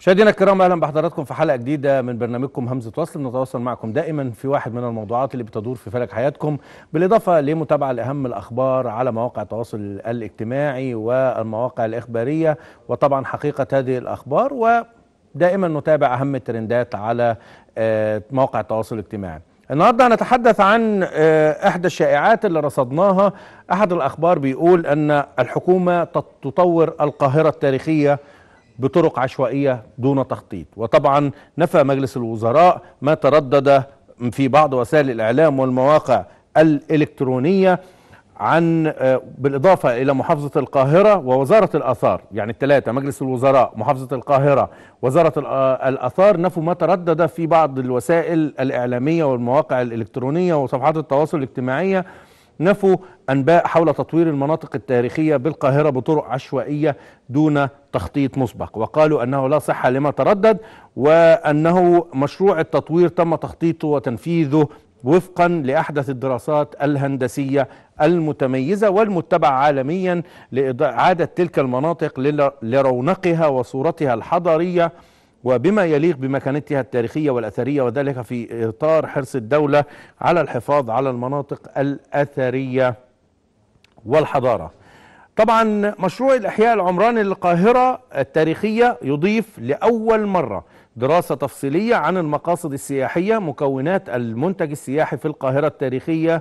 مشاهدينا الكرام اهلا بحضراتكم في حلقه جديده من برنامجكم همزه وصل نتواصل معكم دائما في واحد من الموضوعات اللي بتدور في فلك حياتكم بالاضافه لمتابعه لاهم الاخبار على مواقع التواصل الاجتماعي والمواقع الاخباريه وطبعا حقيقه هذه الاخبار ودائما نتابع اهم الترندات على آه، مواقع التواصل الاجتماعي. النهارده هنتحدث عن آه، احدى الشائعات اللي رصدناها احد الاخبار بيقول ان الحكومه تطور القاهره التاريخيه بطرق عشوائيه دون تخطيط وطبعا نفى مجلس الوزراء ما تردد في بعض وسائل الاعلام والمواقع الالكترونيه عن آه، بالاضافه الى محافظه القاهره ووزاره الاثار يعني الثلاثه مجلس الوزراء محافظه القاهره وزاره الآ- الاثار نفوا ما تردد في بعض الوسائل الاعلاميه والمواقع الالكترونيه وصفحات التواصل الاجتماعيه نفوا انباء حول تطوير المناطق التاريخيه بالقاهره بطرق عشوائيه دون تخطيط مسبق وقالوا انه لا صحه لما تردد وانه مشروع التطوير تم تخطيطه وتنفيذه وفقا لاحدث الدراسات الهندسيه المتميزه والمتبعه عالميا لاعاده تلك المناطق لل- لرونقها وصورتها الحضاريه وبما يليق بمكانتها التاريخيه والاثريه وذلك في اطار حرص الدوله على الحفاظ على المناطق الاثريه والحضاره. طبعا مشروع الاحياء العمراني للقاهره التاريخيه يضيف لاول مره دراسه تفصيليه عن المقاصد السياحيه مكونات المنتج السياحي في القاهره التاريخيه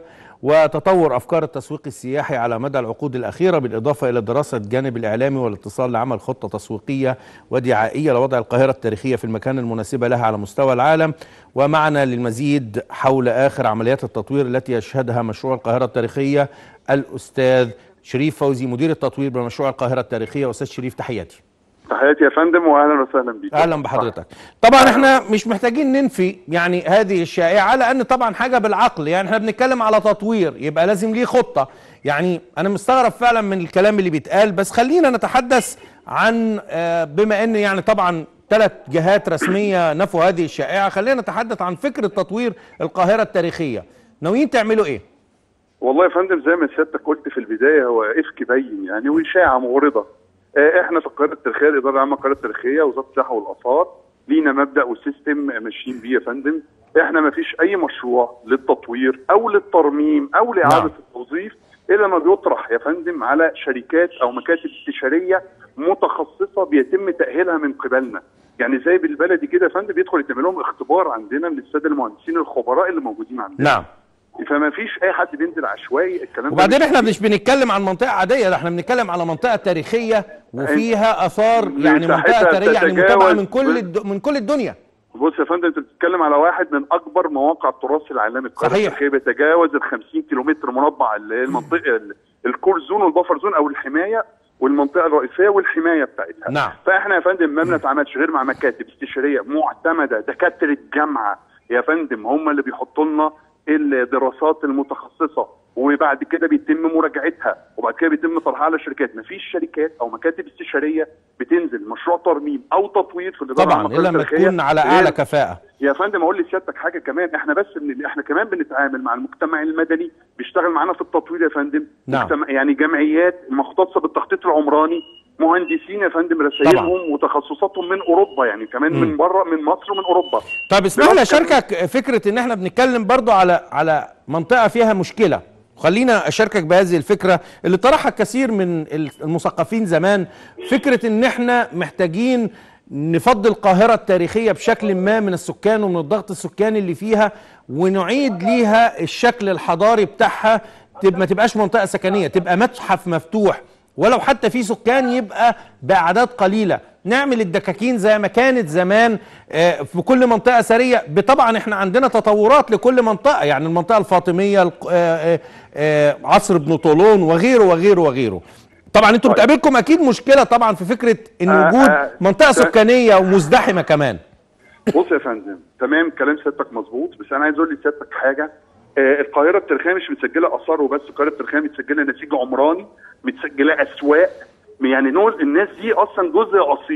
وتطور افكار التسويق السياحي على مدى العقود الاخيره بالاضافه الى دراسه الجانب الاعلامي والاتصال لعمل خطه تسويقيه ودعائيه لوضع القاهره التاريخيه في المكان المناسبه لها على مستوى العالم ومعنا للمزيد حول اخر عمليات التطوير التي يشهدها مشروع القاهره التاريخيه الاستاذ شريف فوزي مدير التطوير بمشروع القاهره التاريخيه استاذ شريف تحياتي تحياتي يا فندم واهلا وسهلا بيك اهلا بحضرتك طبعا احنا مش محتاجين ننفي يعني هذه الشائعه لان طبعا حاجه بالعقل يعني احنا بنتكلم على تطوير يبقى لازم ليه خطه يعني انا مستغرب فعلا من الكلام اللي بيتقال بس خلينا نتحدث عن آه، بما ان يعني طبعا ثلاث جهات رسميه نفوا هذه الشائعه خلينا نتحدث عن فكره تطوير القاهره التاريخيه ناويين تعملوا ايه والله يا فندم زي ما سيادتك قلت في البدايه هو افك بين يعني واشاعه مغرضه آه، احنا في القاهره التاريخيه الاداره العامه للقاهره التاريخيه وزاره السياحه والاثار لينا مبدا وسيستم ماشيين بيه يا فندم احنا ما فيش اي مشروع للتطوير او للترميم او لاعاده نعم. التوظيف الا ما بيطرح يا فندم على شركات او مكاتب استشاريه متخصصه بيتم تاهيلها من قبلنا يعني زي بالبلدي كده يا فندم بيدخل يتم لهم اختبار عندنا من الساده المهندسين الخبراء اللي موجودين عندنا نعم فما فيش اي حد بينزل عشوائي الكلام ده وبعدين مش- احنا مش بنتكلم عن منطقه عاديه ده احنا بنتكلم على منطقه تاريخيه وفيها اثار يعني منطقه مساحتها ثريه يعني تتجاوز متابعه من كل بال- الد... من كل الدنيا بص يا فندم انت بتتكلم على واحد من اكبر مواقع التراث العالمي القاهره صحيح. التاريخية بيتجاوز ال 50 كيلومتر مربع اللي هي المنطقه ال- الكور زون والبفر زون او الحمايه والمنطقه الرئيسيه والحمايه بتاعتها نعم. فاحنا يا فندم ما بنتعاملش غير مع مكاتب استشاريه معتمده دكاتره جامعه يا فندم هم اللي بيحطوا لنا الدراسات المتخصصه وبعد كده بيتم مراجعتها وبعد كده بيتم طرحها على شركات مفيش شركات او مكاتب استشاريه بتنزل مشروع ترميم او تطوير في الاداره طبعا العامة الا ما للتاريخية تكون على غير- اعلى كفاءه يا فندم اقول لسيادتك حاجه كمان احنا بس من احنا كمان بنتعامل مع المجتمع المدني بيشتغل معانا في التطوير يا فندم نعم. مجتمع يعني جمعيات مختصه بالتخطيط العمراني مهندسين يا فندم رسائلهم وتخصصاتهم من اوروبا يعني كمان مم. من بره من مصر ومن اوروبا طب اسمح لي بنتكلم- اشاركك فكره ان احنا بنتكلم برضو على على منطقه فيها مشكله خلينا اشاركك بهذه الفكره اللي طرحها كثير من المثقفين زمان فكره ان احنا محتاجين نفضي القاهرة التاريخية بشكل ما من السكان ومن الضغط السكاني اللي فيها ونعيد ليها الشكل الحضاري بتاعها تب ما تبقاش منطقة سكنية تبقى متحف مفتوح ولو حتى في سكان يبقى بأعداد قليلة نعمل الدكاكين زي ما كانت زمان آه، في كل منطقة أثرية طبعا احنا عندنا تطورات لكل منطقة يعني المنطقة الفاطمية الق- آه، آه، عصر ابن طولون وغيره وغيره وغيره طبعا انتوا طيب. بتقابلكم اكيد مشكله طبعا في فكره ان آه، وجود آه، منطقه ت- سكانيه ومزدحمه كمان بص يا فندم تمام كلام سيادتك مظبوط بس انا عايز اقول لسيادتك حاجه آه القاهره التاريخيه مش متسجله اثار وبس القاهره التاريخيه متسجله نسيج عمراني متسجله اسواق يعني نقول الناس دي اصلا جزء اصيل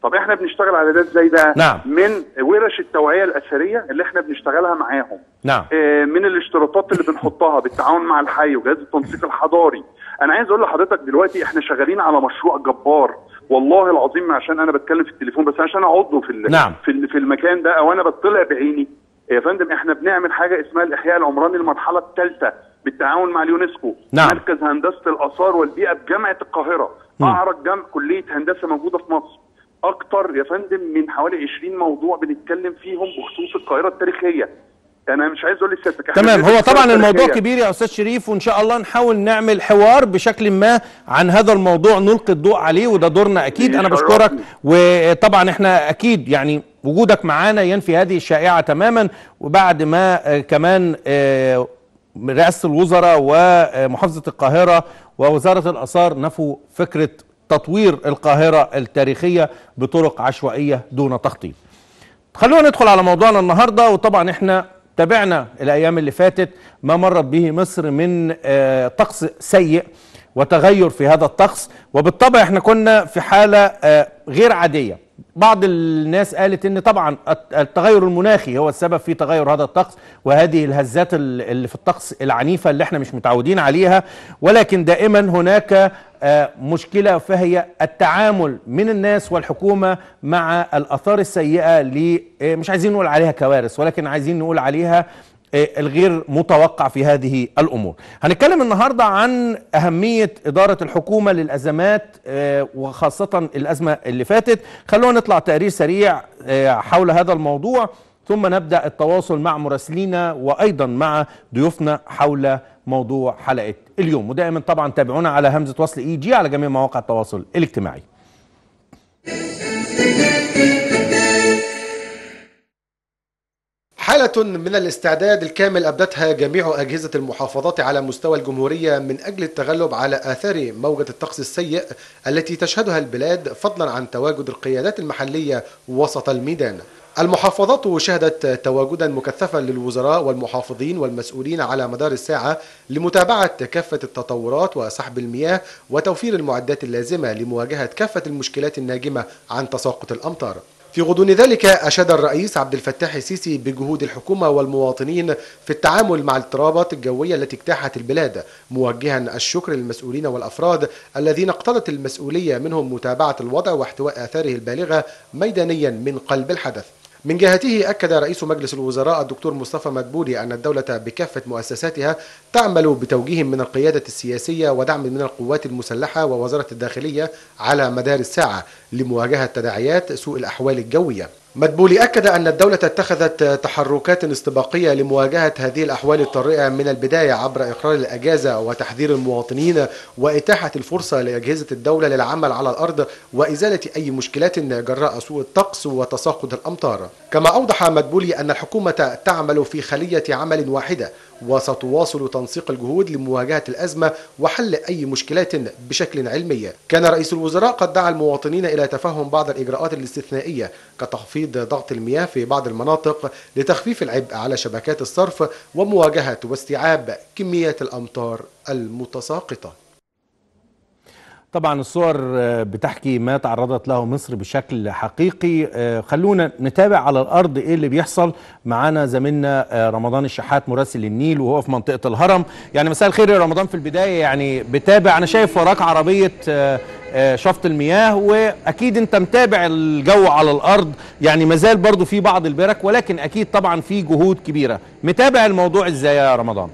طب احنا بنشتغل على ده ازاي بقى نعم. من ورش التوعيه الاثريه اللي احنا بنشتغلها معاهم نعم آه، من الاشتراطات اللي بنحطها بالتعاون مع الحي وجهاز التنسيق الحضاري انا عايز اقول لحضرتك دلوقتي احنا شغالين على مشروع جبار والله العظيم عشان انا بتكلم في التليفون بس عشان عضو في ال- نعم. في ال- في المكان ده او انا بطلع بعيني يا فندم احنا بنعمل حاجه اسمها الاحياء العمراني المرحله الثالثه بالتعاون مع اليونسكو نعم. مركز هندسه الاثار والبيئه بجامعه القاهره مم. اعرق جامعه كليه هندسه موجوده في مصر اكتر يا فندم من حوالي 20 موضوع بنتكلم فيهم بخصوص القاهره التاريخيه انا مش عايز اقول لسيادتك إحنا تمام بندرس هو طبعا القاهرة الموضوع التاريخية. كبير يا استاذ شريف وان شاء الله نحاول نعمل حوار بشكل ما عن هذا الموضوع نلقي الضوء عليه وده دورنا اكيد انا يشرفني. بشكرك وطبعا احنا اكيد يعني وجودك معانا ينفي هذه الشائعه تماما وبعد ما آه، كمان آه، رئاسه الوزراء ومحافظه القاهره ووزاره الاثار نفوا فكره تطوير القاهره التاريخيه بطرق عشوائيه دون تخطيط خلونا ندخل على موضوعنا النهارده وطبعا احنا تابعنا الايام اللي فاتت ما مرت به مصر من آه، طقس سيء وتغير في هذا الطقس وبالطبع احنا كنا في حاله آه، غير عاديه بعض الناس قالت ان طبعا الت- التغير المناخي هو السبب في تغير هذا الطقس وهذه الهزات ال- اللي في الطقس العنيفه اللي احنا مش متعودين عليها ولكن دائما هناك آه، مشكله فهي التعامل من الناس والحكومه مع الاثار السيئه ل آه، مش عايزين نقول عليها كوارث ولكن عايزين نقول عليها آه، الغير متوقع في هذه الامور. هنتكلم النهارده عن اهميه اداره الحكومه للازمات آه، وخاصه الازمه اللي فاتت. خلونا نطلع تقرير سريع آه، حول هذا الموضوع ثم نبدا التواصل مع مراسلينا وايضا مع ضيوفنا حول موضوع حلقه اليوم ودائما طبعا تابعونا على همزه وصل اي جي على جميع مواقع التواصل الاجتماعي. حالة من الاستعداد الكامل أبدتها جميع أجهزة المحافظات على مستوى الجمهورية من أجل التغلب على آثار موجة الطقس السيء التي تشهدها البلاد فضلا عن تواجد القيادات المحلية وسط الميدان المحافظات شهدت تواجدا مكثفا للوزراء والمحافظين والمسؤولين على مدار الساعة لمتابعة كافة التطورات وسحب المياه وتوفير المعدات اللازمة لمواجهة كافة المشكلات الناجمة عن تساقط الأمطار في غضون ذلك أشاد الرئيس عبد الفتاح السيسي بجهود الحكومة والمواطنين في التعامل مع الاضطرابات الجوية التي اجتاحت البلاد موجها الشكر للمسؤولين والأفراد الذين اقتضت المسؤولية منهم متابعة الوضع واحتواء آثاره البالغة ميدانيا من قلب الحدث من جهته أكد رئيس مجلس الوزراء الدكتور مصطفى مدبولي أن الدولة بكافة مؤسساتها تعمل بتوجيه من القيادة السياسية ودعم من القوات المسلحة ووزارة الداخلية على مدار الساعة لمواجهة تداعيات سوء الأحوال الجوية مدبولي أكد أن الدولة اتخذت تحركات استباقية لمواجهة هذه الأحوال الطارئة من البداية عبر إقرار الأجازة وتحذير المواطنين وإتاحة الفرصة لأجهزة الدولة للعمل على الأرض وإزالة أي مشكلات جراء سوء الطقس وتساقط الأمطار كما أوضح مدبولي أن الحكومة تعمل في خلية عمل واحدة وستواصل تنسيق الجهود لمواجهة الأزمة وحل أي مشكلات بشكل علمي كان رئيس الوزراء قد دعا المواطنين إلى تفهم بعض الإجراءات الاستثنائية كتخفيض ضغط المياه في بعض المناطق لتخفيف العبء على شبكات الصرف ومواجهة واستيعاب كميات الأمطار المتساقطة طبعا الصور آه، بتحكي ما تعرضت له مصر بشكل حقيقي آه، خلونا نتابع على الارض ايه اللي بيحصل معانا زميلنا آه، رمضان الشحات مراسل النيل وهو في منطقه الهرم يعني مساء الخير يا رمضان في البدايه يعني بتابع انا شايف وراك عربيه آه، آه، شفط المياه واكيد انت متابع الجو على الارض يعني مازال برضو في بعض البرك ولكن اكيد طبعا في جهود كبيره متابع الموضوع ازاي يا رمضان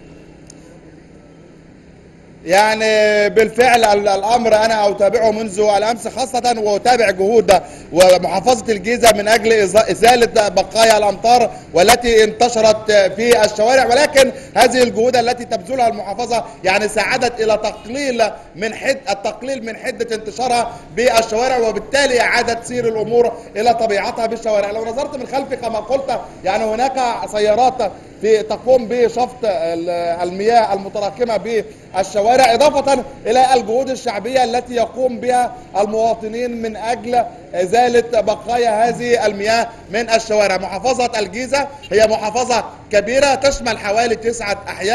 يعني بالفعل ال- الامر انا اتابعه منذ الامس خاصه واتابع جهود ومحافظه الجيزه من اجل إز- ازاله بقايا الامطار والتي انتشرت في الشوارع ولكن هذه الجهود التي تبذلها المحافظه يعني ساعدت الى تقليل من حد التقليل من حده انتشارها بالشوارع وبالتالي اعادت سير الامور الى طبيعتها بالشوارع لو نظرت من خلفي كما قلت يعني هناك سيارات في تقوم بشفط ال- المياه المتراكمه بالشوارع اضافه الى الجهود الشعبيه التي يقوم بها المواطنين من اجل ازاله بقايا هذه المياه من الشوارع محافظه الجيزه هي محافظه كبيره تشمل حوالي تسعه احياء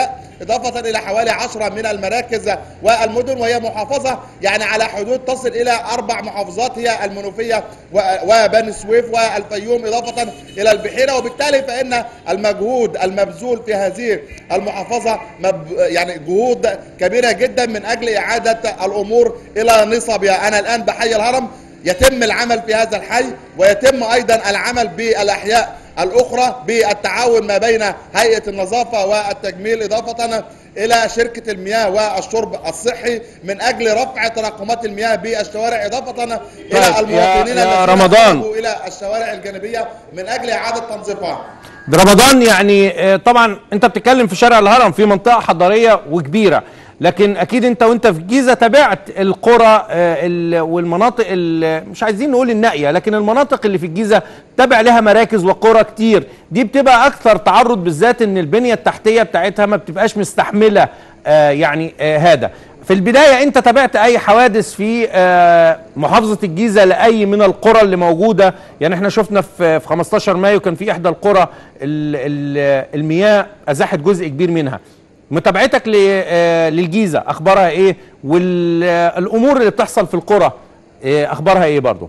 إضافة إلى حوالي عشرة من المراكز والمدن وهي محافظة يعني على حدود تصل إلى أربع محافظات هي المنوفية و- وبني سويف والفيوم إضافة إلى البحيرة وبالتالي فإن المجهود المبذول في هذه المحافظة مب يعني جهود كبيرة جدا من أجل إعادة الأمور إلى نصابها أنا الآن بحي الهرم يتم العمل في هذا الحي ويتم أيضا العمل بالأحياء الأخرى بالتعاون ما بين هيئة النظافة والتجميل إضافة إلى شركة المياه والشرب الصحي من أجل رفع تراكمات المياه بالشوارع إضافة إلى يا- المواطنين يا الذين رمضان. خرجوا إلى الشوارع الجانبية من أجل إعادة تنظيفها ده رمضان يعني آه، طبعا انت بتتكلم في شارع الهرم في منطقه حضاريه وكبيره لكن اكيد انت وانت في الجيزه تابعت القرى آه، ال- والمناطق ال- مش عايزين نقول النائيه لكن المناطق اللي في الجيزه تابع لها مراكز وقرى كتير دي بتبقى اكثر تعرض بالذات ان البنيه التحتيه بتاعتها ما بتبقاش مستحمله آه، يعني آه، هذا في البدايه انت تابعت اي حوادث في آه، محافظه الجيزه لاي من القرى اللي موجوده يعني احنا شفنا في في 15 مايو كان في احدى القرى ال- ال- المياه ازاحت جزء كبير منها متابعتك ل- آه، للجيزه اخبارها ايه والامور اللي بتحصل في القرى آه، اخبارها ايه برضو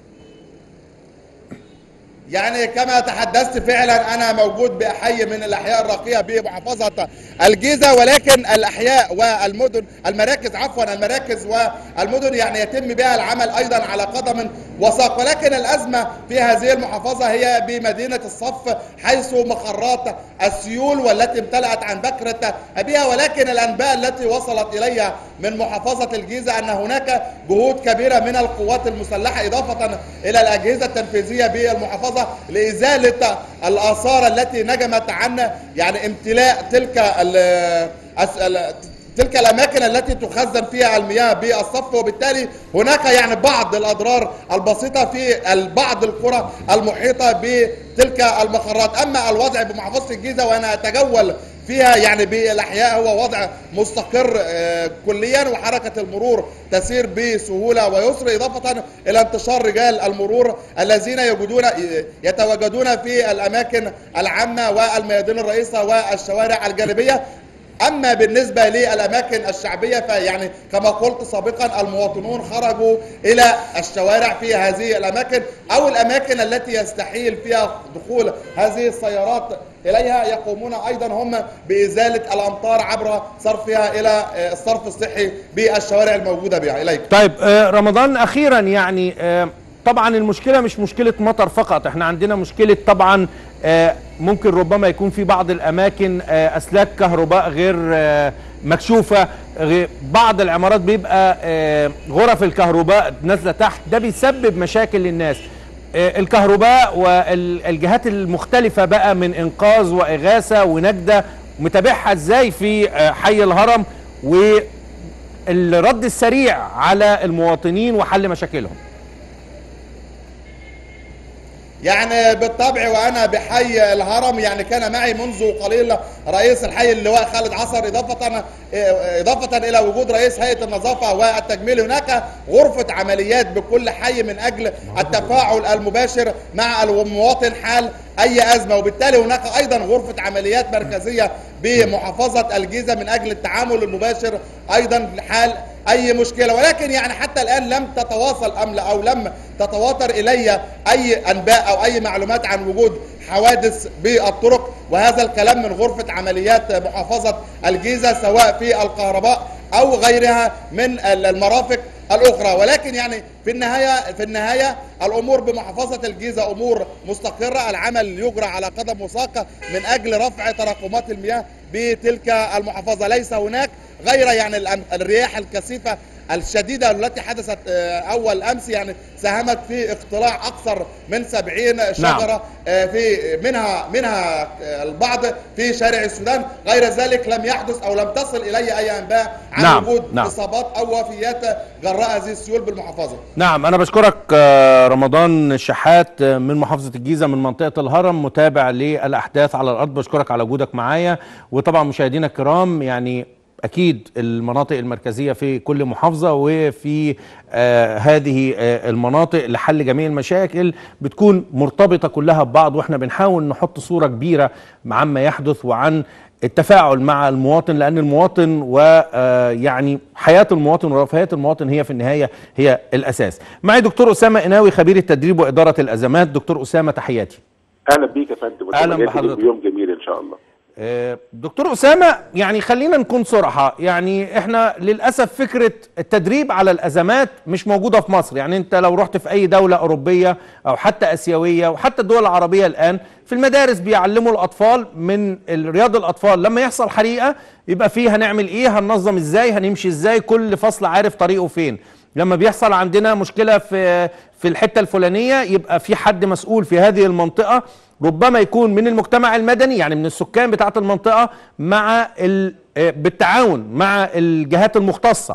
يعني كما تحدثت فعلا انا موجود باحي من الاحياء الراقيه بمحافظه الجيزه ولكن الاحياء والمدن المراكز عفوا المراكز والمدن يعني يتم بها العمل ايضا على قدم وساق ولكن الازمه في هذه المحافظه هي بمدينه الصف حيث مخرات السيول والتي امتلأت عن بكره ابيها ولكن الانباء التي وصلت الي من محافظه الجيزه ان هناك جهود كبيره من القوات المسلحه اضافه الى الاجهزه التنفيذيه بالمحافظه لازاله الاثار التي نجمت عن يعني امتلاء تلك ال- أس- ال- تلك الاماكن التي تخزن فيها المياه بالصف وبالتالي هناك يعني بعض الاضرار البسيطه في بعض القرى المحيطه بتلك المخرات اما الوضع بمحافظه الجيزه وانا اتجول فيها يعني بالاحياء هو وضع مستقر آه، كليا وحركه المرور تسير بسهوله ويسر اضافه الى انتشار رجال المرور الذين يوجدون يتواجدون في الاماكن العامه والميادين الرئيسه والشوارع الجانبيه اما بالنسبه للاماكن الشعبيه فيعني كما قلت سابقا المواطنون خرجوا الى الشوارع في هذه الاماكن او الاماكن التي يستحيل فيها دخول هذه السيارات اليها يقومون ايضا هم بازاله الامطار عبر صرفها الى آه، الصرف الصحي بالشوارع الموجوده بها اليك طيب آه، رمضان اخيرا يعني آه، طبعا المشكله مش مشكله مطر فقط احنا عندنا مشكله طبعا آه، ممكن ربما يكون في بعض الاماكن آه، اسلاك كهرباء غير آه، مكشوفه غير- بعض العمارات بيبقى آه، غرف الكهرباء نازله تحت ده بيسبب مشاكل للناس آه، الكهرباء والجهات المختلفه بقى من انقاذ واغاثه ونجده متابعها ازاي في آه، حي الهرم و الرد السريع على المواطنين وحل مشاكلهم يعني بالطبع وانا بحي الهرم يعني كان معي منذ قليل رئيس الحي اللواء خالد عصر اضافه اضافه الى وجود رئيس هيئه النظافه والتجميل هناك غرفه عمليات بكل حي من اجل التفاعل المباشر مع المواطن حال اي ازمه وبالتالي هناك ايضا غرفه عمليات مركزيه بمحافظه الجيزه من اجل التعامل المباشر ايضا حال اي مشكله ولكن يعني حتى الان لم تتواصل ام او لم تتواتر الي اي انباء او اي معلومات عن وجود حوادث بالطرق وهذا الكلام من غرفه عمليات محافظه الجيزه سواء في الكهرباء او غيرها من المرافق الاخرى ولكن يعني في النهايه في النهايه الامور بمحافظه الجيزه امور مستقره العمل يجرى على قدم وساق من اجل رفع تراكمات المياه بتلك المحافظه ليس هناك غير يعني الأم- الرياح الكثيفه الشديده التي حدثت آه، اول امس يعني ساهمت في اقتلاع اكثر من 70 شجره آه، في منها منها آه، البعض في شارع السودان غير ذلك لم يحدث او لم تصل الي اي انباء عن نعم، وجود نعم. اصابات او وفيات جراء هذه السيول بالمحافظه نعم انا بشكرك آه، رمضان شحات آه، من محافظه الجيزه من منطقه الهرم متابع للاحداث على الارض بشكرك على وجودك معايا وطبعا مشاهدينا الكرام يعني اكيد المناطق المركزيه في كل محافظه وفي آه هذه آه المناطق لحل جميع المشاكل بتكون مرتبطه كلها ببعض واحنا بنحاول نحط صوره كبيره عما يحدث وعن التفاعل مع المواطن لان المواطن ويعني حياه المواطن ورفاهيه المواطن هي في النهايه هي الاساس. معي دكتور اسامه قناوي خبير التدريب واداره الازمات، دكتور اسامه تحياتي. اهلا بيك يا فندم أهلا وتمنياتي بحضرتك. ليك بيوم جميل ان شاء الله آه، دكتور اسامه يعني خلينا نكون صراحه يعني احنا للاسف فكره التدريب على الازمات مش موجوده في مصر يعني انت لو رحت في اي دوله اوروبيه او حتى اسيويه وحتى الدول العربيه الان في المدارس بيعلموا الاطفال من رياض الاطفال لما يحصل حريقه يبقى فيه هنعمل ايه هننظم ازاي هنمشي ازاي كل فصل عارف طريقه فين لما بيحصل عندنا مشكله في في الحته الفلانيه يبقى في حد مسؤول في هذه المنطقه ربما يكون من المجتمع المدني يعني من السكان بتاعه المنطقه مع ال- آه، بالتعاون مع الجهات المختصه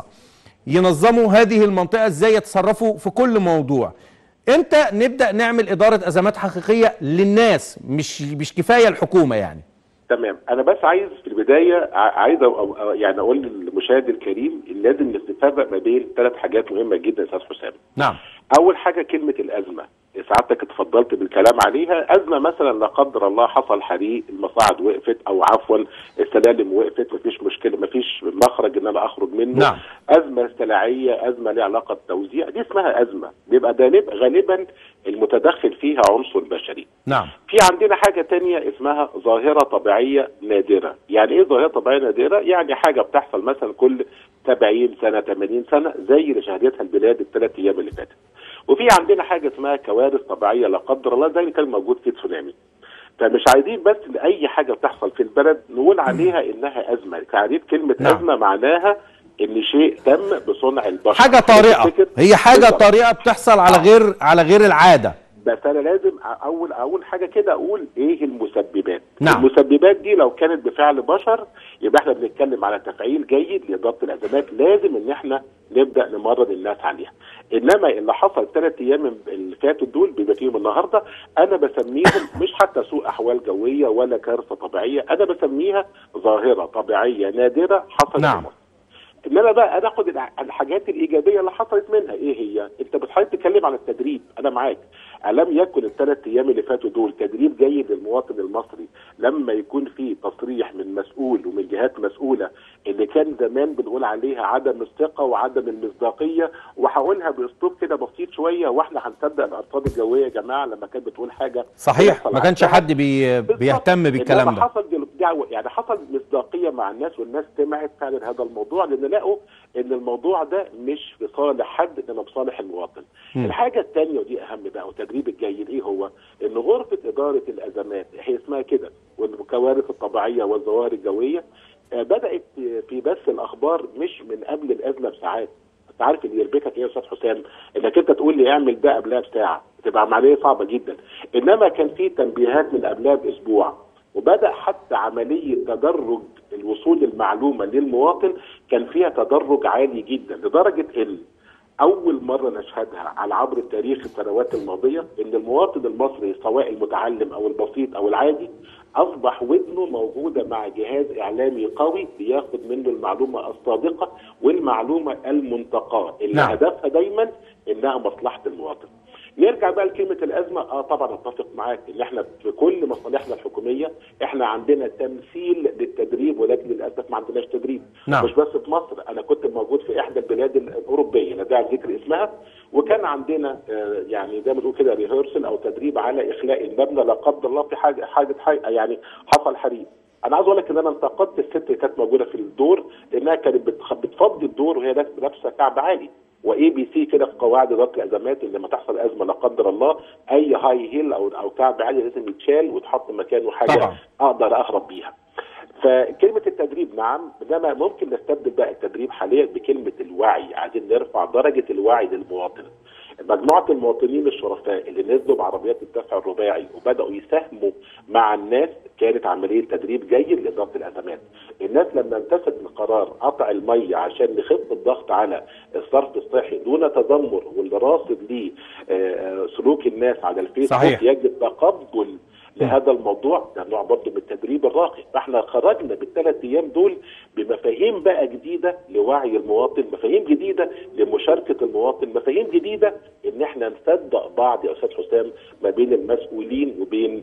ينظموا هذه المنطقه ازاي يتصرفوا في كل موضوع امتى نبدا نعمل اداره ازمات حقيقيه للناس مش مش كفايه الحكومه يعني تمام انا بس عايز في البدايه ع- عايز أ- أ- يعني اقول للمشاهد الكريم إن لازم نتفرق ما بين ثلاث حاجات مهمه جدا يا استاذ حسام نعم اول حاجه كلمه الازمه سعادتك اتفضلت بالكلام عليها ازمه مثلا لا قدر الله حصل حريق المصاعد وقفت او عفوا السلالم وقفت مفيش مشكله مفيش مخرج ان انا اخرج منه نعم. ازمه استلاعيه ازمه ليها علاقه بتوزيع دي اسمها ازمه بيبقى غالب غالبا المتدخل فيها عنصر بشري نعم في عندنا حاجة تانية اسمها ظاهرة طبيعية نادرة يعني ايه ظاهرة طبيعية نادرة يعني حاجة بتحصل مثلا كل 70 سنة 80 سنة زي اللي شهدتها البلاد الثلاث ايام اللي فاتت وفي عندنا حاجة اسمها كوارث طبيعية لا قدر الله زي اللي كان موجود في تسونامي فمش عايزين بس اي حاجة بتحصل في البلد نقول عليها انها ازمة عايزين كلمة نعم. ازمة معناها ان شيء تم بصنع البشر حاجه طارئه تفتكر؟ هي حاجه بالظبط. طارئه بتحصل على غير على غير العاده بس انا لازم اول اول حاجه كده اقول ايه المسببات نعم. المسببات دي لو كانت بفعل بشر يبقى احنا بنتكلم على تفعيل جيد لاداره الازمات لازم ان احنا نبدا نمرن الناس عليها انما اللي حصل ثلاث ايام اللي فاتوا دول بيبقى فيهم النهارده انا بسميهم مش حتى سوء احوال جويه ولا كارثه طبيعيه انا بسميها ظاهره طبيعيه نادره حصلت نعم. في مصر انما بقى ناخد الع- الحاجات الايجابيه اللي حصلت منها ايه هي؟ انت بتحاول تتكلم عن التدريب انا معاك الم يكن الثلاث ايام اللي فاتوا دول تدريب جيد للمواطن المصري لما يكون في تصريح من مسؤول ومن جهات مسؤوله اللي كان زمان بنقول عليها عدم الثقه وعدم المصداقيه وهقولها باسلوب كده بسيط شويه واحنا هنصدق الارصاد الجويه يا جماعه لما كانت بتقول حاجه صحيح بيحصل ما كانش عكسها. حد بي بالظبط. بيهتم بالكلام إنما ده حصل دل- دعوة يعني حصل مصداقيه مع الناس والناس سمعت فعلا هذا الموضوع لان لقوا ان الموضوع ده مش في صالح حد انما بصالح المواطن. مم. الحاجه الثانيه ودي اهم بقى والتدريب الجيد ايه هو؟ ان غرفه اداره الازمات هي اسمها كده والكوارث الطبيعيه والظواهر الجويه آه، بدات في بث الاخبار مش من قبل الازمه بساعات. انت عارف اللي يربكك ايه يا استاذ حسام؟ انك انت تقول لي اعمل ده قبلها بساعه تبقى عمليه صعبه جدا. انما كان في تنبيهات من قبلها باسبوع. وبدا حتى عمليه تدرج الوصول المعلومه للمواطن كان فيها تدرج عالي جدا لدرجه ان اول مره نشهدها على عبر التاريخ السنوات الماضيه ان المواطن المصري سواء المتعلم او البسيط او العادي اصبح ودنه موجوده مع جهاز اعلامي قوي بياخد منه المعلومه الصادقه والمعلومه المنتقاه اللي نعم. هدفها دايما انها مصلحه المواطن. نرجع بقى لكلمه الازمه اه طبعا اتفق معاك ان احنا في كل مصالحنا الحكوميه احنا عندنا تمثيل للتدريب ولكن للاسف ما عندناش تدريب نعم. مش بس في مصر انا كنت موجود في احدى البلاد الاوروبيه لا داعي لذكر اسمها وكان عندنا آه، يعني زي ما تقول كده ريهرسل او تدريب على اخلاء المبنى لا قدر الله في حاجه حاجه حاجة يعني حصل حريق انا عايز اقول لك ان انا انتقدت الست اللي كانت موجوده في الدور لانها كانت بتخ- بتفضي الدور وهي لابسه لابسة كعب عالي واي بي سي كده في قواعد اداره الازمات ان لما تحصل ازمه لا قدر الله اي هاي هيل او او كعب عالي لازم يتشال وتحط مكانه حاجه طبعا. اقدر اهرب بيها. فكلمه التدريب نعم انما ممكن نستبدل بقى التدريب حاليا بكلمه الوعي عايزين نرفع درجه الوعي للمواطن. مجموعه المواطنين الشرفاء اللي نزلوا بعربيات الدفع الرباعي وبداوا يساهموا مع الناس كانت عمليه تدريب جيد لاداره الازمات. الناس لما امتثلت من قرار قطع الميه عشان نخف الضغط على الصرف الصحي دون تذمر واللي راصد ليه آه، سلوك الناس على الفيسبوك صحيح. يجب تقبل لهذا الموضوع ده نوع برضه من التدريب الراقي فاحنا خرجنا بالثلاث ايام دول بمفاهيم بقى جديده لوعي المواطن مفاهيم جديده لمشاركه المواطن مفاهيم جديده ان احنا نصدق بعض يا استاذ حسام ما بين المسؤولين وبين آه،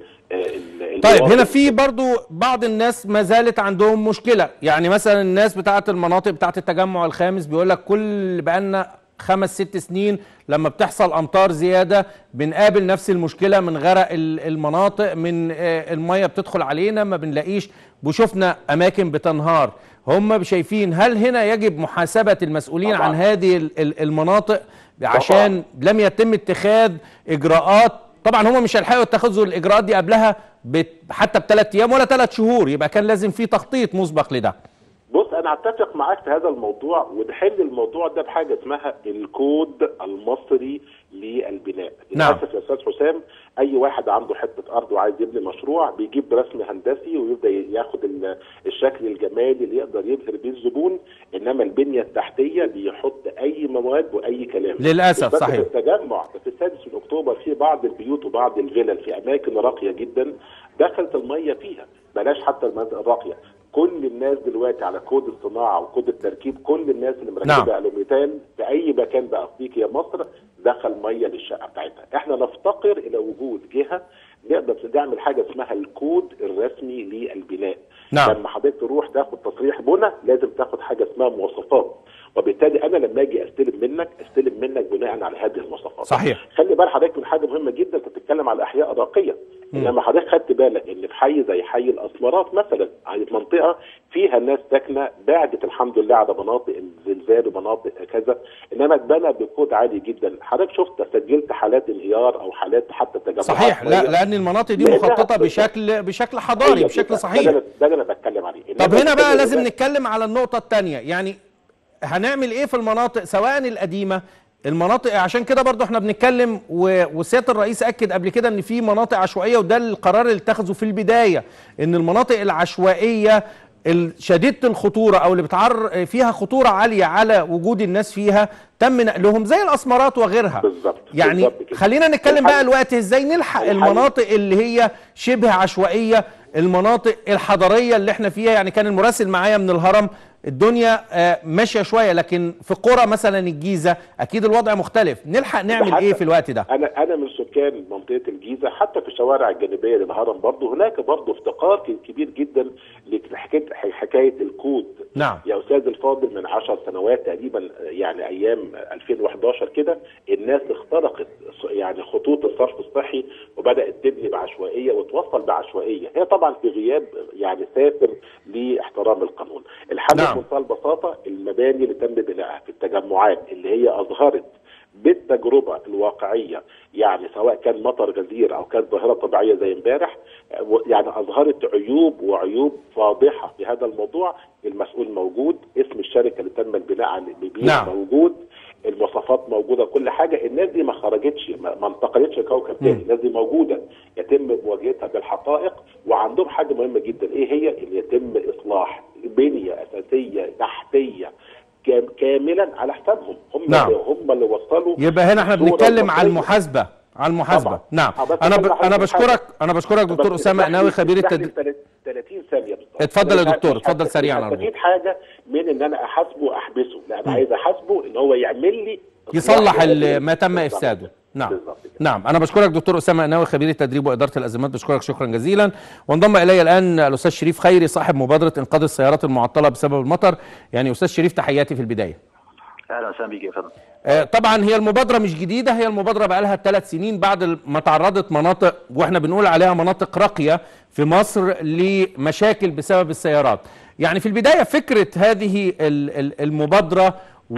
ال طيب الواقع. هنا في برضو بعض الناس ما زالت عندهم مشكلة يعني مثلا الناس بتاعة المناطق بتاعة التجمع الخامس بيقول لك كل بقالنا خمس ست سنين لما بتحصل امطار زيادة بنقابل نفس المشكلة من غرق ال- المناطق من آه، المية بتدخل علينا ما بنلاقيش وشفنا اماكن بتنهار هم شايفين هل هنا يجب محاسبة المسؤولين طبعاً. عن هذه ال- ال- المناطق عشان لم يتم اتخاذ اجراءات طبعا هم مش هيلحقوا يتخذوا الاجراءات دي قبلها بت- حتى بثلاث ايام ولا ثلاث شهور يبقى كان لازم في تخطيط مسبق لده بص انا اتفق معاك في هذا الموضوع ونحل الموضوع ده بحاجه اسمها الكود المصري للبناء نعم. للاسف يا استاذ حسام اي واحد عنده حته ارض وعايز يبني مشروع بيجيب رسم هندسي ويبدا ياخد ال- الشكل الجمالي اللي يقدر يبهر بيه الزبون انما البنيه التحتيه بيحط اي مواد واي كلام للأسف، مش بس صحيح. في التجمع ده في السادس من اكتوبر في بعض البيوت وبعض الفلل في اماكن راقيه جدا دخلت الميه فيها بلاش حتى المناطق الراقيه كل الناس دلوقتي على كود الصناعه وكود التركيب كل الناس اللي مركبه نعم. الوميتان في اي مكان بقى افريقيا مصر دخل ميه للشقه بتاعتها احنا نفتقر الى وجود جهه نقدر نعمل حاجه اسمها الكود الرسمي للبناء نعم. لما حضرتك تروح تاخد تصريح بنى لازم تاخد حاجه اسمها مواصفات وبالتالي انا لما اجي استلم منك استلم منك بناء على هذه المواصفات صحيح. خلي بال حضرتك من حاجه مهمه جدا انت بتتكلم على احياء راقيه انما حضرتك خدت بالك ان في حي زي حي الاسمرات مثلا هي منطقه فيها ناس ساكنه بعدت الحمد لله على مناطق الزلزال ومناطق كذا انما اتبنى بكود عالي جدا حضرتك شفت سجلت حالات انهيار او حالات حتى تجمعات صحيح لا مية. لان المناطق دي لأنها مخططة بتبقى- بشكل بشكل حضاري أيوة بشكل كده. ده صحيح اللي- ده اللي انا بتكلم عليه طب إنما هنا بقى الفكرة لازم ده- نتكلم على النقطة التانية يعني هنعمل ايه في المناطق سواء القديمة المناطق عشان كده برضو احنا بنتكلم و- وسيادة الرئيس اكد قبل كده ان في مناطق عشوائية وده القرار اللي اتخذه في البداية ان المناطق العشوائية ال- شديدة الخطورة او اللي بتعر فيها خطورة عالية على وجود الناس فيها تم نقلهم زي الاسمرات وغيرها بالظبط، يعني بالظبط كده. خلينا نتكلم الحل- بقى الوقت ازاي نلحق الحل- المناطق اللي هي شبه عشوائيه المناطق الحضريه اللي احنا فيها يعني كان المراسل معايا من الهرم الدنيا آه، ماشيه شويه لكن في قرى مثلا الجيزه اكيد الوضع مختلف نلحق نعمل حتى- ايه في الوقت ده انا انا من سكان منطقه الجيزه حتى في الشوارع الجانبيه للهرم برضه هناك برضه افتقار ك- كبير جدا لحكايه حكايه الكود نعم. يا استاذ الفاضل من 10 سنوات تقريبا يعني ايام 2011 كده الناس اخترقت ص- يعني خطوط الصرف الصحي وبدات تبني بعشوائيه وتوصل بعشوائيه هي طبعا في غياب يعني سافر لاحترام القانون الحل نعم. بمنتهى البساطه المباني اللي تم بنائها في التجمعات اللي هي اظهرت بالتجربه الواقعيه يعني سواء كان مطر غزير او كانت ظاهره طبيعيه زي امبارح آه، و- يعني اظهرت عيوب وعيوب فاضحه في هذا الموضوع المسؤول موجود اسم الشركه اللي تم البناء على بيها نعم. موجود المواصفات موجوده كل حاجه الناس دي ما خرجتش ما ما انتقلتش لكوكب تاني الناس دي موجوده يتم مواجهتها بالحقائق وعندهم حاجه مهمه جدا ايه هي ان يتم اصلاح بنيه اساسيه تحتيه كام- كاملا على حسابهم هم نعم. اللي هم اللي وصلوا يبقى هنا احنا الصورة بنتكلم على المصرية. المحاسبه على المحاسبه طبعا. نعم آه، بس انا ب... أقول لحضرتك انا حاجة. بشكرك انا بشكرك دكتور بس اسامه اسمح لي- قناوي خبير اسمح لي التدريب 30 ثانيه بالظبط اتفضل يا أنا مش دكتور، عايز- اتفضل مش سريعاً عايز أرجوك. استفيد حاجه من ان انا احاسبه واحبسه لا انا عايز احاسبه ان هو يعمل لي يصلح ال- إصلاح ما تم بالظبط. افساده نعم بالظبط كده. نعم انا بشكرك دكتور اسامه قناوي خبير التدريب واداره الازمات بشكرك شكرا جزيلا وانضم الي الان الاستاذ شريف خيري صاحب مبادره انقاذ السيارات المعطله بسبب المطر يعني استاذ شريف تحياتي في البدايه اهلا وسهلا بيك يا فندم آه، طبعا هي المبادره مش جديده هي المبادره بقى لها ثلاث سنين بعد ما تعرضت مناطق واحنا بنقول عليها مناطق راقيه في مصر لمشاكل بسبب السيارات يعني في البدايه فكره هذه ال- ال- المبادره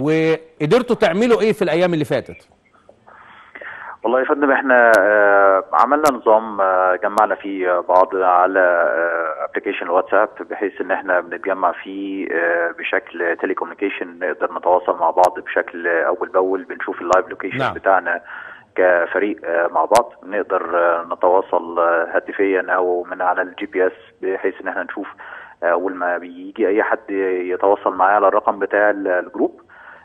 وقدرتوا تعملوا ايه في الايام اللي فاتت والله يا فندم احنا آه، عملنا نظام آه، جمعنا فيه بعض على ابلكيشن الواتساب بحيث ان احنا بنتجمع فيه آه، بشكل تيلي كوميونيكيشن نقدر نتواصل مع بعض بشكل اول باول بنشوف اللايف لوكيشن نعم. بتاعنا كفريق آه، مع بعض نقدر آه، نتواصل آه، هاتفيا او من على الجي بي اس بحيث ان احنا نشوف آه، اول ما بيجي اي حد يتواصل معايا على الرقم بتاع ال- الجروب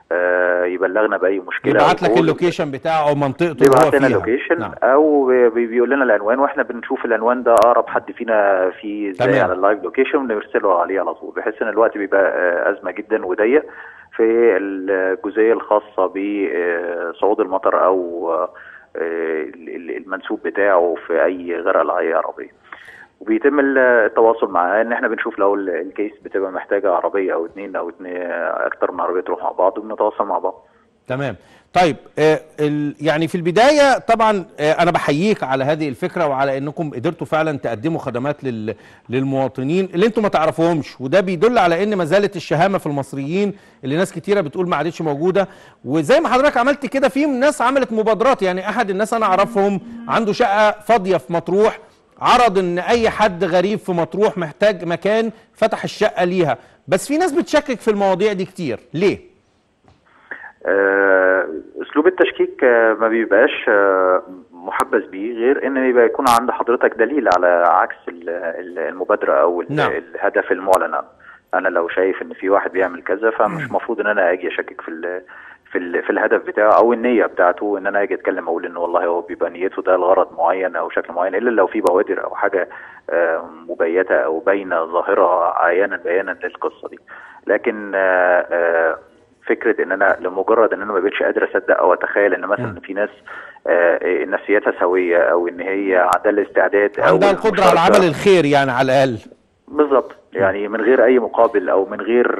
آه، يبلغنا باي مشكله يبعت لك أو call. اللوكيشن بتاعه او منطقته اللي هو بيبعت لنا فيها لوكيشن نعم. او بي- بيقول لنا العنوان واحنا بنشوف العنوان ده اقرب حد فينا فيه ازاي تمام. على اللايف لوكيشن ونرسله عليه على طول بحيث ان الوقت بيبقى آه، ازمه جدا وضيق في الجزئيه الخاصه بصعود المطر او آه، المنسوب بتاعه في اي غرقه لأي عربيه وبيتم التواصل معاه ان احنا بنشوف لو الكيس بتبقى محتاجه عربيه او اتنين او اتنين اكتر من عربيه تروح مع بعض وبنتواصل مع بعض تمام طيب آه ال يعني في البدايه طبعا آه انا بحييك على هذه الفكره وعلى انكم قدرتوا فعلا تقدموا خدمات لل للمواطنين اللي انتم ما تعرفوهمش وده بيدل على ان ما زالت الشهامه في المصريين اللي ناس كتيره بتقول ما عادتش موجوده وزي ما حضرتك عملت كده في ناس عملت مبادرات يعني احد الناس انا اعرفهم عنده شقه فاضيه في مطروح عرض ان اي حد غريب في مطروح محتاج مكان فتح الشقه ليها بس في ناس بتشكك في المواضيع دي كتير ليه اسلوب التشكيك ما بيبقاش محبذ بيه غير ان يبقى يكون عند حضرتك دليل على عكس المبادره او نعم. الهدف المعلن عنه انا لو شايف ان في واحد بيعمل كذا فمش مفروض ان انا اجي اشكك في ال في ال في الهدف بتاعه او النيه بتاعته ان انا اجي اتكلم اقول ان والله هو بيبقى نيته ده لغرض معين او شكل معين الا لو في بوادر او حاجه مبيته او باينه ظاهره عيانا بيانا للقصه دي لكن فكره ان انا لمجرد ان انا ما بقتش قادر اصدق او اتخيل ان مثلا في ناس نفسيتها سويه او ان هي عندها الاستعداد او عندها القدره على عمل الخير يعني على الاقل بالظبط يعني من غير اي مقابل او من غير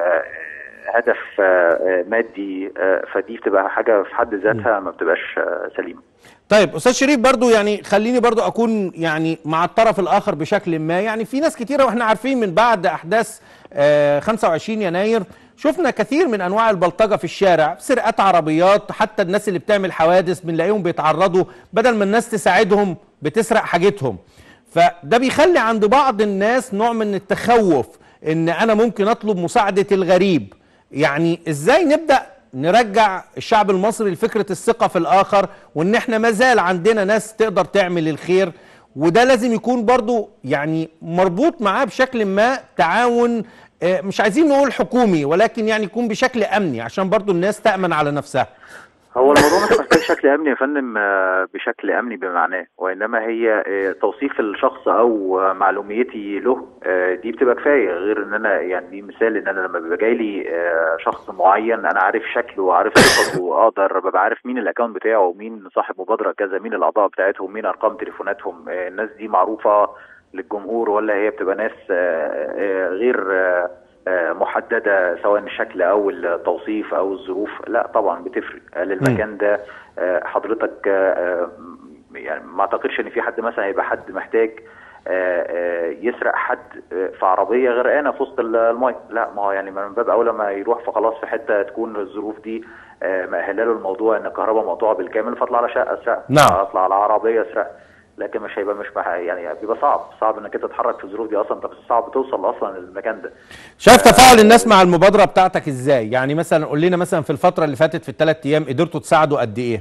هدف مادي فدي بتبقى حاجه في حد ذاتها ما بتبقاش سليمه طيب استاذ شريف برضو يعني خليني برضو اكون يعني مع الطرف الاخر بشكل ما يعني في ناس كتيره واحنا عارفين من بعد احداث 25 يناير شفنا كثير من انواع البلطجه في الشارع سرقات عربيات حتى الناس اللي بتعمل حوادث بنلاقيهم بيتعرضوا بدل ما الناس تساعدهم بتسرق حاجتهم فده بيخلي عند بعض الناس نوع من التخوف ان انا ممكن اطلب مساعده الغريب يعني ازاي نبدا نرجع الشعب المصري لفكره الثقه في الاخر وان احنا مازال عندنا ناس تقدر تعمل الخير وده لازم يكون برضو يعني مربوط معاه بشكل ما تعاون مش عايزين نقول حكومي ولكن يعني يكون بشكل امني عشان برضو الناس تامن على نفسها هو الموضوع مش محتاج شكل امني يا فندم بشكل امني بمعناه وانما هي توصيف الشخص او معلوميتي له دي بتبقى كفايه غير ان انا يعني دي مثال ان انا لما بيبقى جاي لي شخص معين انا عارف شكله وعارف صفته اقدر ببقى عارف مين الاكونت بتاعه ومين صاحب مبادره كذا مين الاعضاء بتاعتهم مين ارقام تليفوناتهم الناس دي معروفه للجمهور ولا هي بتبقى ناس غير محدده سواء الشكل او التوصيف او الظروف لا طبعا بتفرق للمكان ده حضرتك يعني ما اعتقدش ان في حد مثلا هيبقى حد محتاج يسرق حد في عربيه غرقانه في وسط الميه لا ما هو يعني من باب اولى ما يروح فخلاص في حته تكون الظروف دي مأهله له الموضوع ان الكهرباء مقطوعه بالكامل فاطلع على شقه اسرق نعم اطلع على عربيه اسرق لكن مش هيبقى مش مح... يعني بيبقى صعب صعب انك انت تتحرك في الظروف دي اصلا طب صعب توصل اصلا للمكان ده شايف تفاعل الناس مع المبادره بتاعتك ازاي يعني مثلا قول لنا مثلا في الفتره اللي فاتت في الثلاث ايام قدرتوا تساعدوا قد ايه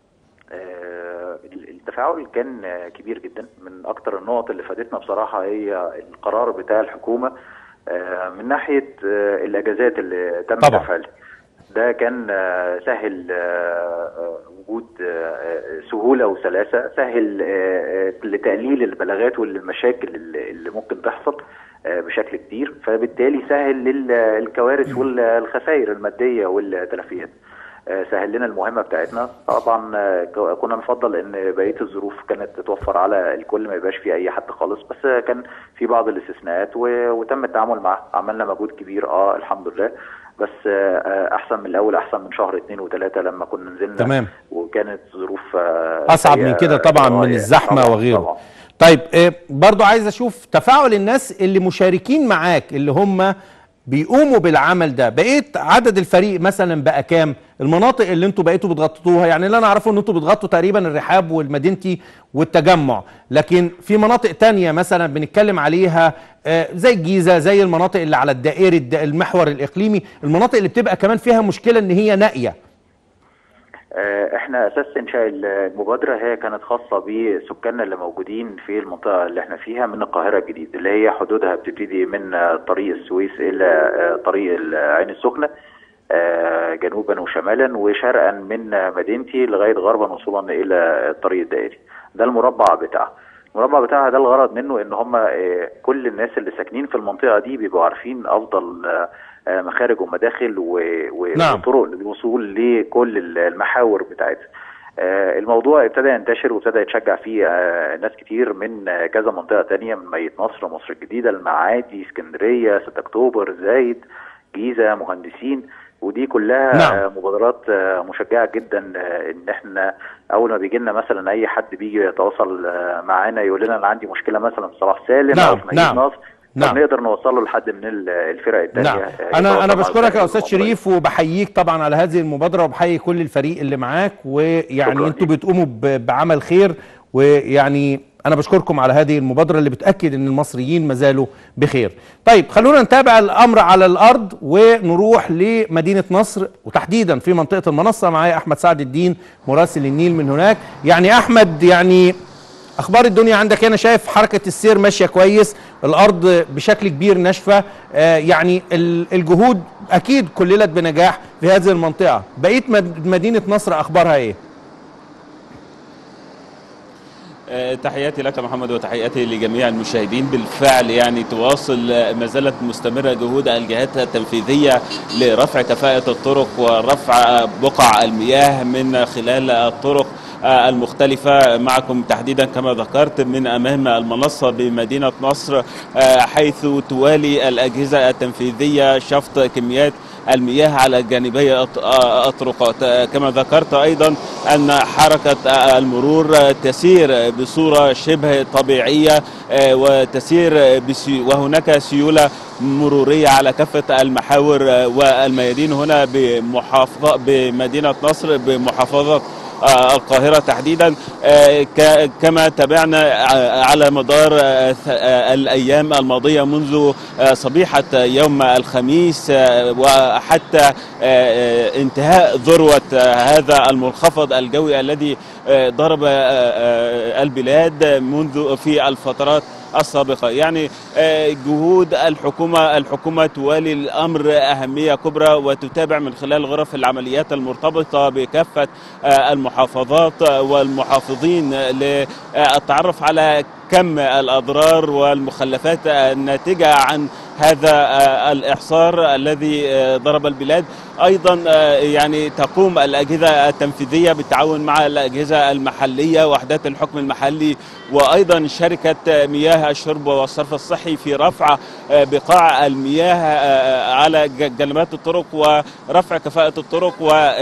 آه التفاعل كان كبير جدا من اكتر النقط اللي فادتنا بصراحه هي القرار بتاع الحكومه آه من ناحيه آه الاجازات اللي تم طبعا. دفعها ده كان سهل وجود سهولة وسلاسة سهل لتقليل البلاغات والمشاكل اللي ممكن تحصل بشكل كبير فبالتالي سهل للكوارث والخسائر المادية والتلفيات سهل لنا المهمة بتاعتنا طبعا كنا نفضل ان بقية الظروف كانت تتوفر على الكل ما يبقاش في اي حد خالص بس كان في بعض الاستثناءات وتم التعامل معها عملنا مجهود كبير اه الحمد لله بس احسن من الاول احسن من شهر اثنين وثلاثه لما كنا نزلنا تمام وكانت ظروف اصعب من كده طبعا من الزحمه طبعًا وغيره طبعًا. طيب برضو عايز اشوف تفاعل الناس اللي مشاركين معاك اللي هم بيقوموا بالعمل ده بقيت عدد الفريق مثلا بقى كام المناطق اللي انتوا بقيتوا بتغطوها يعني اللي انا اعرفه ان انتوا بتغطوا تقريبا الرحاب والمدينتي والتجمع لكن في مناطق تانية مثلا بنتكلم عليها آه، زي الجيزة زي المناطق اللي على الدائري الد- المحور الاقليمي المناطق اللي بتبقى كمان فيها مشكلة ان هي نائية آه، احنا اساس انشاء المبادره هي كانت خاصه بسكاننا اللي موجودين في المنطقه اللي احنا فيها من القاهره الجديد اللي هي حدودها بتبتدي من آه، طريق السويس الى آه، طريق العين السخنه آه، جنوبا وشمالا وشرقا من آه، مدينتي لغايه غربا وصولا الى الطريق الدائري ده المربع بتاعها المربع بتاعها ده الغرض منه ان هم آه، كل الناس اللي ساكنين في المنطقه دي بيبقوا عارفين افضل آه، آه، مخارج ومداخل و- و- نعم. وطرق للوصول لكل المحاور بتاعتها آه، الموضوع ابتدى ينتشر وابتدى يتشجع فيه آه، ناس كتير من آه، كذا منطقة تانية من مدينة نصر مصر الجديدة المعادي اسكندرية 6 أكتوبر زايد جيزة مهندسين ودي كلها نعم. آه، مبادرات آه، مشجعة جدا آه، ان احنا اول ما بيجي لنا مثلا اي حد بيجي يتواصل آه، معانا يقول لنا انا عندي مشكلة مثلا في صلاح سالم نعم، او في مدينة نعم، نصر نعم. طب نقدر نوصله لحد من ال- الفرق التانية نعم آه، انا يتواصل انا مع بشكرك الفرق يا استاذ الموضوعية. شريف وبحييك طبعا على هذه المبادره وبحيي كل الفريق اللي معاك ويعني شكراً انتوا ليك. بتقوموا ب- بعمل خير ويعني انا بشكركم على هذه المبادره اللي بتاكد ان المصريين ما زالوا بخير طيب خلونا نتابع الامر على الارض ونروح لمدينه نصر وتحديدا في منطقه المنصه معايا احمد سعد الدين مراسل النيل من هناك يعني احمد يعني اخبار الدنيا عندك هنا شايف حركه السير ماشيه كويس الارض بشكل كبير ناشفه آه يعني ال- الجهود اكيد كللت بنجاح في هذه المنطقه بقيه مد- مدينه نصر اخبارها ايه آه، تحياتي لك محمد وتحياتي لجميع المشاهدين بالفعل يعني تواصل آه، ما زالت مستمرة جهود الجهات التنفيذية لرفع كفاءة الطرق ورفع آه، بقع المياه من خلال الطرق آه، المختلفة معكم تحديدا كما ذكرت من أمام المنصة بمدينة نصر آه، حيث توالي الأجهزة التنفيذية شفط كميات المياه على جانبي الط- آه، الطرقات آه، كما ذكرت أيضا أن حركة آه، المرور آه، تسير بصورة شبه طبيعية آه، وتسير بسي وهناك سيولة مرورية على كافة المحاور آه، والميادين هنا بمحافظة بمدينة نصر بمحافظة آه، القاهرة تحديدا آه، ك- كما تابعنا آه، على مدار آه، ث- آه، الأيام الماضية منذ آه، صبيحة يوم الخميس آه، وحتى آه، آه، انتهاء ذروة آه، هذا المنخفض الجوي الذي آه، ضرب آه، آه، البلاد منذ في الفترات السابقة يعني آه، جهود الحكومة الحكومة توالي الأمر أهمية كبرى وتتابع من خلال غرف العمليات المرتبطة بكافة آه، المحافظات آه، والمحافظين للتعرف على كم الأضرار والمخلفات الناتجة عن هذا آه، الإحصار الذي آه، ضرب البلاد أيضا آه، يعني تقوم الأجهزة التنفيذية بالتعاون مع الأجهزة المحلية وحدات الحكم المحلي وأيضا شركة مياه الشرب والصرف الصحي في رفع آه، بقاع المياه آه، على ج- جنبات الطرق ورفع كفاءة الطرق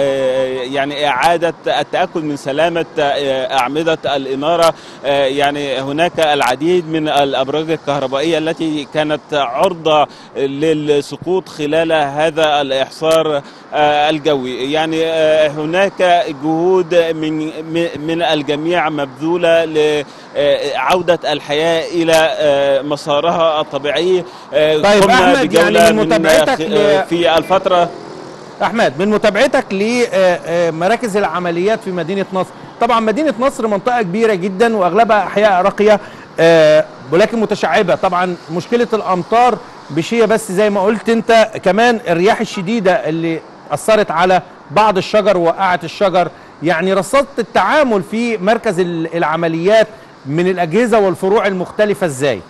ويعني إعادة التأكد من سلامة آه، أعمدة الإنارة آه، يعني هناك العديد من الأبراج الكهربائية التي كانت عرضة للسقوط خلال هذا الإحصار آه، الجوي يعني آه، هناك جهود من من- من الجميع مبذولة لعودة الحياة إلى آه، مسارها الطبيعي آه، طيب قمنا أحمد، بجولة يعني من متابعتك خ- ل- آه، في الفترة احمد من متابعتك لمراكز العمليات في مدينه نصر طبعا مدينه نصر منطقه كبيره جدا واغلبها احياء راقيه آه، ولكن متشعبه طبعا مشكله الامطار بشيء بس زي ما قلت انت كمان الرياح الشديده اللي اثرت على بعض الشجر ووقعت الشجر يعني رصدت التعامل في مركز ال- العمليات من الاجهزه والفروع المختلفه ازاي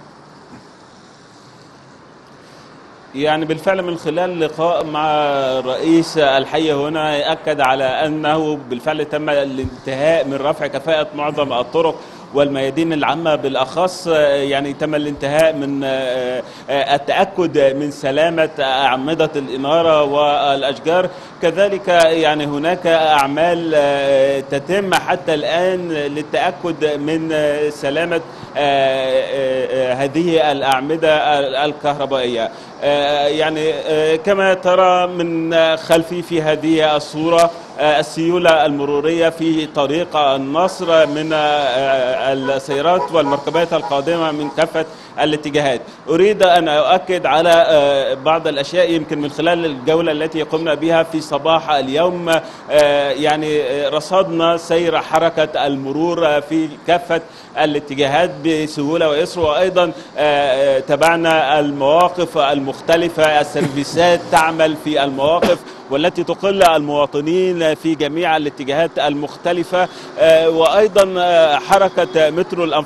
يعني بالفعل من خلال لقاء مع رئيس الحي هنا أكد على أنه بالفعل تم الانتهاء من رفع كفاءة معظم الطرق والميادين العامة بالأخص آه، يعني تم الانتهاء من آه، آه، التأكد من سلامة أعمدة الإنارة والأشجار كذلك يعني هناك أعمال آه، تتم حتى الآن للتأكد من آه، سلامة آه، آه، آه، هذه الأعمدة الكهربائية آه، يعني آه، كما ترى من آه، خلفي في هذه الصورة آه، السيولة المرورية في طريق النصر من آه، آه، السيارات والمركبات القادمة من كافة الاتجاهات أريد أن أؤكد على آه، بعض الأشياء يمكن من خلال الجولة التي قمنا بها في صباح اليوم آه، يعني آه، رصدنا سير حركة المرور آه، في كافة الاتجاهات بسهولة ويسر وأيضا آه، آه، تابعنا المواقف المختلفة السيرفيسات تعمل في المواقف والتي تقل المواطنين في جميع الاتجاهات المختلفة آه، وأيضا آه، حركة مترو الأنفاق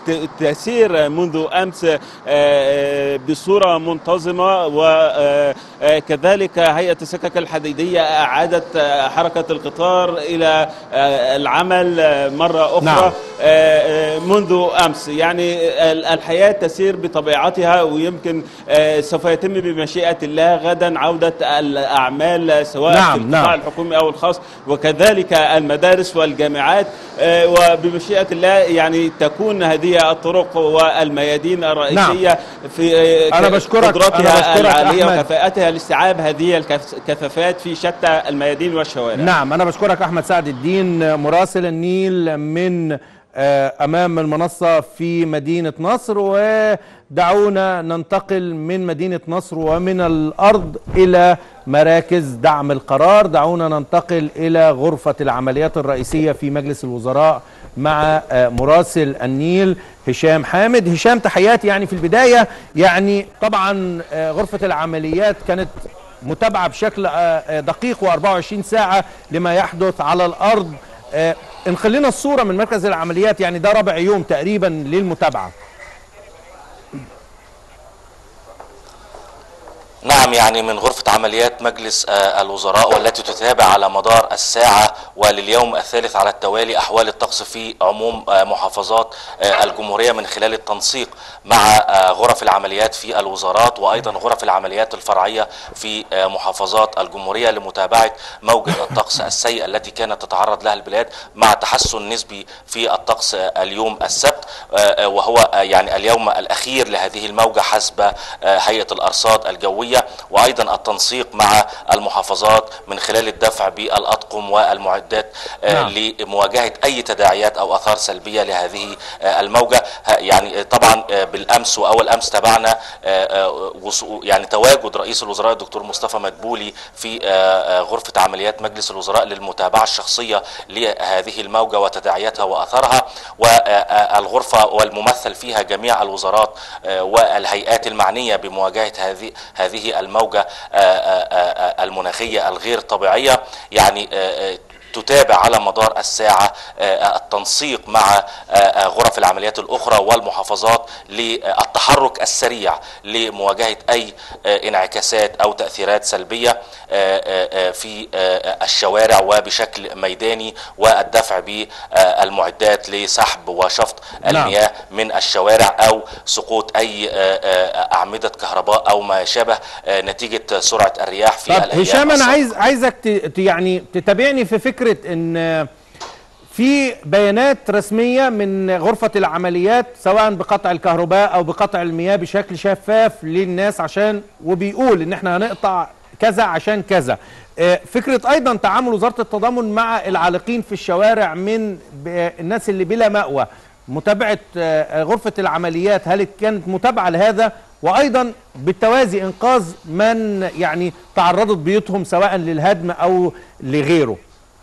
ت- تسير منذ امس آه، آه، بصوره منتظمه وكذلك هيئه السكك الحديديه اعادت آه، حركه القطار الى آه، العمل آه، مره اخرى نعم. آه، آه، منذ امس يعني ال- الحياه تسير بطبيعتها ويمكن آه، سوف يتم بمشيئه الله غدا عوده الاعمال سواء نعم، في القطاع نعم. الحكومي او الخاص وكذلك المدارس والجامعات آه، وبمشيئه الله يعني تكون هذه الطرق والميادين الرئيسيه في آه، أنا ك- بشكرك- قدراتها أنا بشكرك العاليه أحمد. وكفاءتها لاستيعاب هذه الكثافات في شتى الميادين والشوارع نعم أنا بشكرك أحمد سعد الدين مراسل النيل من آه، أمام المنصة في مدينة نصر ودعونا ننتقل من مدينة نصر ومن الأرض إلى مراكز دعم القرار دعونا ننتقل إلى غرفة العمليات الرئيسية في مجلس الوزراء مع آه، مراسل النيل هشام حامد هشام تحياتي يعني في البداية يعني طبعا آه، غرفة العمليات كانت متابعة بشكل آه، آه، دقيق و24 ساعة لما يحدث على الأرض آه، انقل لنا الصورة من مركز العمليات يعني ده رابع يوم تقريبا للمتابعة نعم يعني من غرفة عمليات مجلس آه، الوزراء والتي تتابع على مدار الساعة ولليوم الثالث على التوالي أحوال الطقس في عموم آه، محافظات آه، الجمهورية من خلال التنسيق مع آه، غرف العمليات في الوزارات وأيضا غرف العمليات الفرعية في آه، محافظات الجمهورية لمتابعة موجة الطقس السيء التي كانت تتعرض لها البلاد مع تحسن نسبي في الطقس آه، اليوم السبت آه، آه، وهو آه، يعني اليوم الأخير لهذه الموجة حسب آه، هيئة الأرصاد الجوية وأيضا التنسيق مع المحافظات من خلال الدفع بالأطقم والمعدات آه، نعم. لمواجهة أي تداعيات أو آثار سلبية لهذه آه، الموجة ه- يعني آه، طبعا آه، بالأمس وأول أمس تابعنا آه، آه، وصو- يعني تواجد رئيس الوزراء الدكتور مصطفى مدبولي في آه، آه، غرفة عمليات مجلس الوزراء للمتابعة الشخصية لهذه الموجة وتداعياتها وأثرها والغرفة والممثل فيها جميع الوزارات آه، والهيئات المعنية بمواجهة هذه هذه الموجة آه، آه، آه، المناخية الغير طبيعية يعني آه، آه، تتابع على مدار الساعة آه، التنسيق مع آه، آه، غرف العمليات الأخرى والمحافظات للتحرك السريع لمواجهة أي آه، انعكاسات أو تأثيرات سلبية آه، آه، آه، في آه، الشوارع وبشكل ميداني والدفع بالمعدات لسحب وشفط نعم. المياه من الشوارع أو سقوط أي آه، آه، أعمدة كهرباء أو ما شابه آه، نتيجة سرعة الرياح في طب الأيام هشام انا السابقة. عايز عايزك ت- ت- يعني تتابعني في فكره ان في بيانات رسميه من غرفه العمليات سواء بقطع الكهرباء او بقطع المياه بشكل شفاف للناس عشان وبيقول ان احنا هنقطع كذا عشان كذا آه، فكره ايضا تعامل وزاره التضامن مع العالقين في الشوارع من ب- الناس اللي بلا مأوى متابعه آه، غرفه العمليات هل كانت متابعه لهذا وايضا بالتوازي انقاذ من يعني تعرضت بيوتهم سواء للهدم او لغيره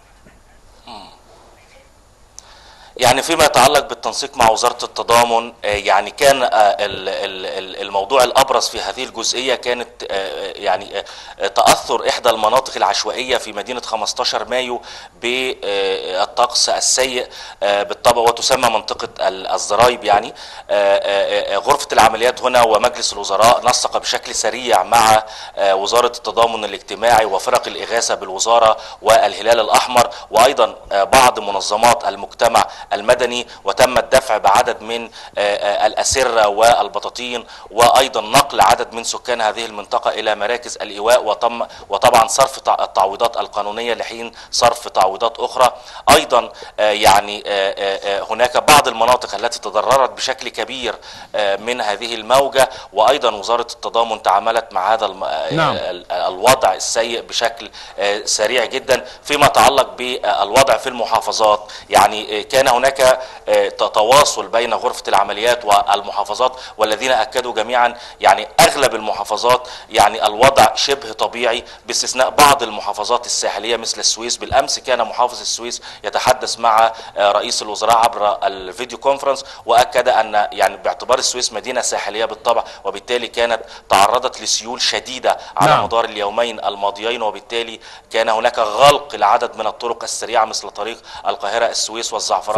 يعني فيما يتعلق بالتنسيق مع وزارة التضامن آه، يعني كان آه، ال- ال- ال- الموضوع الأبرز في هذه الجزئية كانت آه، يعني آه، تأثر إحدى المناطق العشوائية في مدينة 15 مايو بالطقس السيء آه، بالطبع وتسمى منطقة ال- الزرايب يعني آه، آه، آه، غرفة العمليات هنا ومجلس الوزراء نسق بشكل سريع مع آه، وزارة التضامن الاجتماعي وفرق الإغاثة بالوزارة والهلال الأحمر وأيضا آه، بعض منظمات المجتمع المدني وتم الدفع بعدد من آه، آه، الأسرة والبطاطين وأيضا نقل عدد من سكان هذه المنطقة إلى مراكز الإيواء وتم وطبعا صرف تع- التعويضات القانونية لحين صرف تعويضات أخرى أيضا آه، يعني آه، آه، آه، هناك بعض المناطق التي تضررت بشكل كبير آه، من هذه الموجة وأيضا وزارة التضامن تعاملت مع هذا الم- آه، نعم. ال- الوضع السيء بشكل آه، سريع جدا فيما يتعلق بالوضع في المحافظات يعني آه، كان هناك آه، تواصل بين غرفة العمليات والمحافظات والذين أكدوا جميعا يعني أغلب المحافظات يعني الوضع شبه طبيعي باستثناء بعض المحافظات الساحلية مثل السويس بالأمس كان محافظ السويس يتحدث مع آه، رئيس الوزراء عبر الفيديو كونفرنس وأكد أن يعني باعتبار السويس مدينة ساحلية بالطبع وبالتالي كانت تعرضت لسيول شديدة على نعم. مدار اليومين الماضيين وبالتالي كان هناك غلق لعدد من الطرق السريعة مثل طريق القاهرة السويس والزعفرانة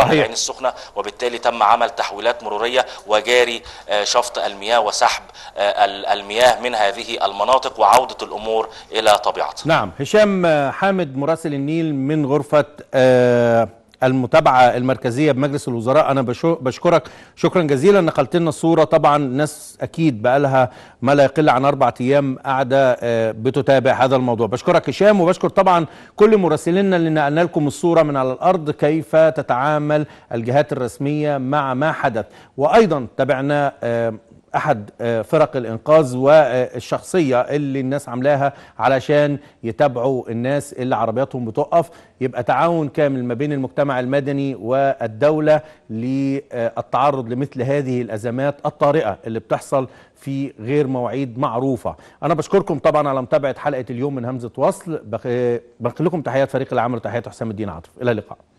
صحيح. العين السخنه وبالتالي تم عمل تحويلات مروريه وجاري آه، شفط المياه وسحب آه، ال- المياه من هذه المناطق وعوده الامور الى طبيعتها نعم هشام آه، حامد مراسل النيل من غرفة آه، المتابعة المركزية بمجلس الوزراء أنا بشو- بشكرك شكرا جزيلا نقلت لنا الصورة طبعا الناس أكيد بقالها ما لا يقل عن أربع أيام قاعدة آه، بتتابع هذا الموضوع بشكرك هشام وبشكر طبعا كل مراسلينا اللي نقلنا لكم الصورة من على الأرض كيف تتعامل الجهات الرسمية مع ما حدث وأيضا تابعنا آه، احد آه، فرق الانقاذ والشخصيه اللي الناس عاملاها علشان يتابعوا الناس اللي عربياتهم بتقف يبقى تعاون كامل ما بين المجتمع المدني والدوله للتعرض لمثل هذه الازمات الطارئه اللي بتحصل في غير مواعيد معروفه انا بشكركم طبعا على متابعه حلقه اليوم من همزه وصل بق- بنقل لكم تحيات فريق العمل وتحيات حسام الدين عاطف الى اللقاء